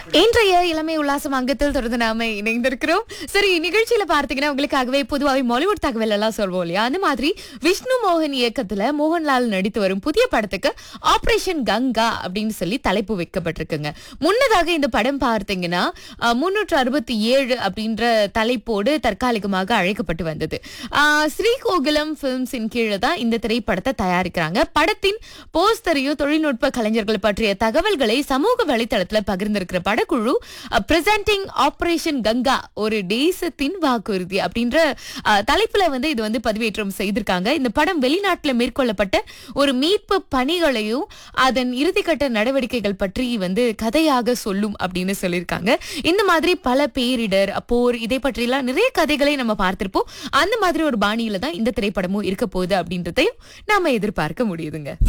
இன்றைய இளமை உல்லாசம் அங்கத்தில் தொடர்ந்து நாம இணைந்திருக்கிறோம் சரி நிகழ்ச்சியில பார்த்தீங்கன்னா உங்களுக்காகவே பொதுவாகவே மாலிவுட் தகவல் எல்லாம் சொல்வோம் இல்லையா அந்த மாதிரி விஷ்ணு மோகன் இயக்கத்துல மோகன்லால் நடித்து வரும் புதிய படத்துக்கு ஆபரேஷன் கங்கா அப்படின்னு சொல்லி தலைப்பு வைக்கப்பட்டிருக்குங்க முன்னதாக இந்த படம் பார்த்தீங்கன்னா முன்னூற்று அறுபத்தி ஏழு அப்படின்ற தலைப்போடு தற்காலிகமாக அழைக்கப்பட்டு வந்தது ஆஹ் ஸ்ரீகோகுலம் பிலிம்ஸின் கீழே தான் இந்த திரைப்படத்தை தயாரிக்கிறாங்க படத்தின் போஸ்டரையும் தொழில்நுட்ப கலைஞர்கள் பற்றிய தகவல்களை சமூக வலைத்தளத்துல பகிர்ந்திருக்கிற படக்குழு பிரசன்டிங் ஆபரேஷன் கங்கா ஒரு தேசத்தின் வாக்குறுதி அப்படின்ற அஹ், தலைப்புல வந்து இது வந்து பதிவேற்றம் செய்திருக்காங்க இந்த படம் வெளிநாட்டுல மேற்கொள்ளப்பட்ட ஒரு மீட்பு பணிகளையும் அதன் இறுதிக்கட்ட நடவடிக்கைகள் பற்றி வந்து கதையாக சொல்லும் அப்படின்னு சொல்லியிருக்காங்க இந்த மாதிரி பல பேரிடர் போர் இதை பற்றியெல்லாம் நிறைய கதைகளை நம்ம பார்த்திருப்போம் அந்த மாதிரி ஒரு பாணியில தான் இந்த திரைப்படமும் இருக்க போகுது அப்படின்றதையும் நாம எதிர்பார்க்க முடியுதுங்க